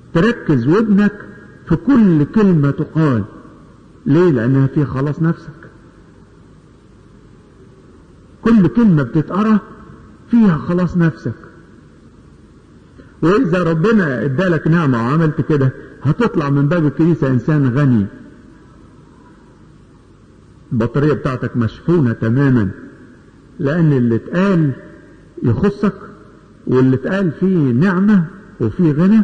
تركز ودنك في كل كلمة تقال ليه لأنها فيها خلاص نفسك كل كلمة بتتقرا فيها خلاص نفسك وإذا ربنا ادالك نعمة وعملت كده هتطلع من باب الكنيسة إنسان غني البطارية بتاعتك مشحونة تماما لأن اللي اتقال يخصك واللي اتقال فيه نعمة وفيه غنى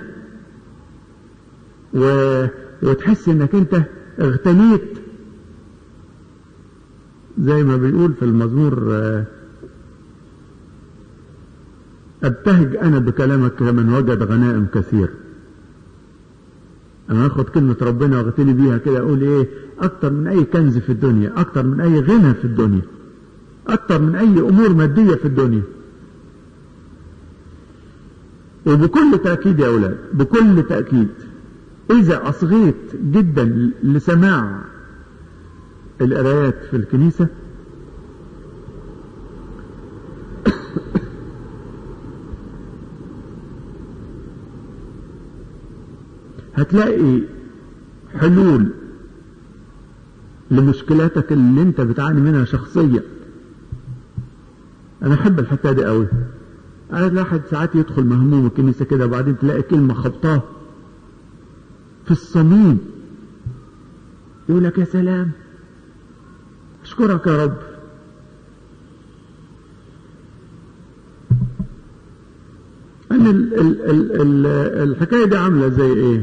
و... وتحس انك انت اغتنيت زي ما بيقول في المزمور ابتهج انا بكلامك كمن وجد غنائم كثير انا اخد كلمة ربنا واغتني بيها كده اقول ايه اكتر من اي كنز في الدنيا اكتر من اي غنى في الدنيا اكتر من اي امور مادية في الدنيا وبكل تأكيد يا أولاد بكل تأكيد إذا أصغيت جدا لسماع القرايات في الكنيسة هتلاقي حلول لمشكلاتك اللي انت بتعاني منها شخصيا انا احب الحته دي قوي انا الواحد ساعات يدخل مهموم الكنيسه كده وبعدين تلاقي كلمه خبطاه في الصميم يقول لك يا سلام اشكرك يا رب انا ال ال ال ال الحكايه دي عامله زي ايه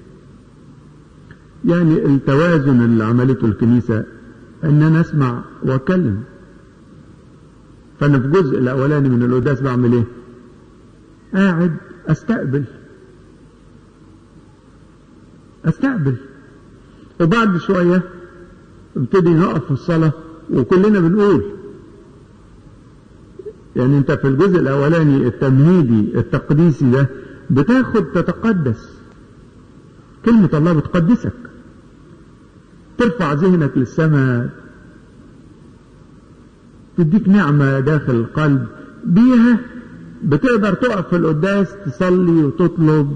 يعني التوازن اللي عملته الكنيسه ان انا اسمع واتكلم فانا في الجزء الاولاني من القداس بعمل ايه قاعد استقبل استقبل وبعد شويه ابتدي نقف في الصلاه وكلنا بنقول يعني انت في الجزء الاولاني التمهيدي التقديسي ده بتاخد تتقدس كلمة الله بتقدسك ترفع ذهنك للسماء تديك نعمة داخل القلب بيها بتقدر تقف في القداس تصلي وتطلب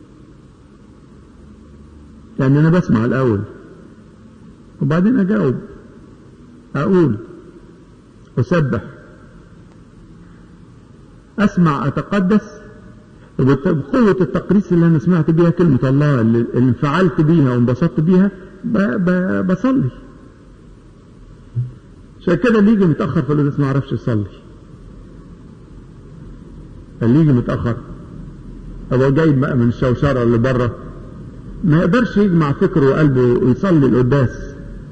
يعني انا بسمع الاول وبعدين اجاوب اقول اسبح اسمع اتقدس وبقوة التقديس اللي انا سمعت بيها كلمة الله اللي انفعلت بيها وانبسطت بيها بصلي عشان كده اللي يجي متأخر في القداس ما يعرفش يصلي اللي يجي متأخر أبقى جاي بقى من الشوشرة اللي بره ما يقدرش يجمع فكره وقلبه ويصلي القداس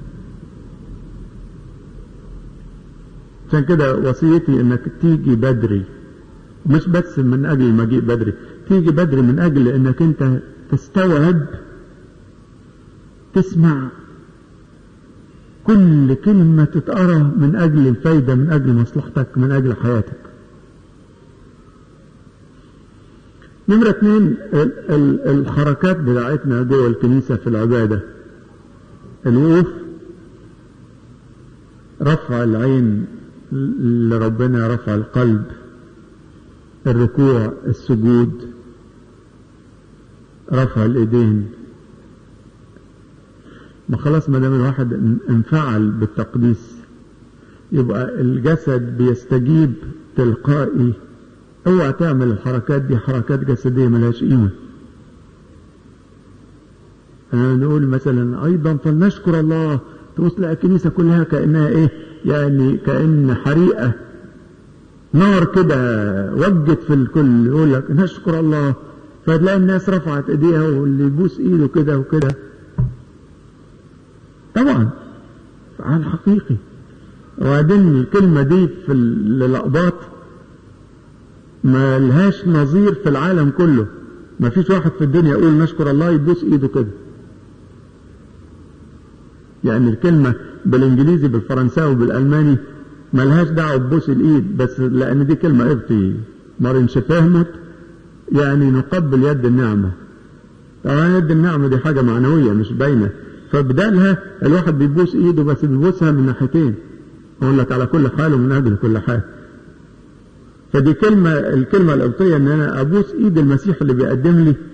عشان كده وصيتي انك تيجي بدري مش بس من اجل المجيء بدري تيجي بدري من اجل انك انت تستوعب تسمع كل كلمة تتقرا من أجل الفايدة من أجل مصلحتك من أجل حياتك نمرة اثنين الحركات بتاعتنا جوه الكنيسة في العبادة الوقوف رفع العين لربنا رفع القلب الركوع السجود رفع الايدين ما خلاص ما دام الواحد انفعل بالتقديس يبقى الجسد بيستجيب تلقائي اوعى تعمل الحركات دي حركات جسديه ملهاش قيمه أنا نقول مثلا ايضا فلنشكر الله تبص تلاقي الكنيسه كلها كانها ايه يعني كان حريقه نار كده وجت في الكل يقول لك نشكر الله فتلاقي الناس رفعت ايديها واللي يبوس ايده كده وكده طبعا فعال حقيقي وبعدين الكلمة دي في اللقبات ما لهاش نظير في العالم كله ما فيش واحد في الدنيا يقول نشكر الله يبوس ايده كده يعني الكلمة بالانجليزي بالفرنساوي بالالماني ما لهاش دعوة ببوس الايد بس لان دي كلمة قبطي مارنش فهمت يعني نقبل يد النعمة طبعا يد النعمة دي حاجة معنوية مش باينة فبدالها الواحد بيبوس ايده بس بيبوسها من ناحيتين اقول لك على كل حال ومن اجل كل حال فدي كلمة الكلمة القبطية ان انا ابوس ايد المسيح اللي بيقدم لي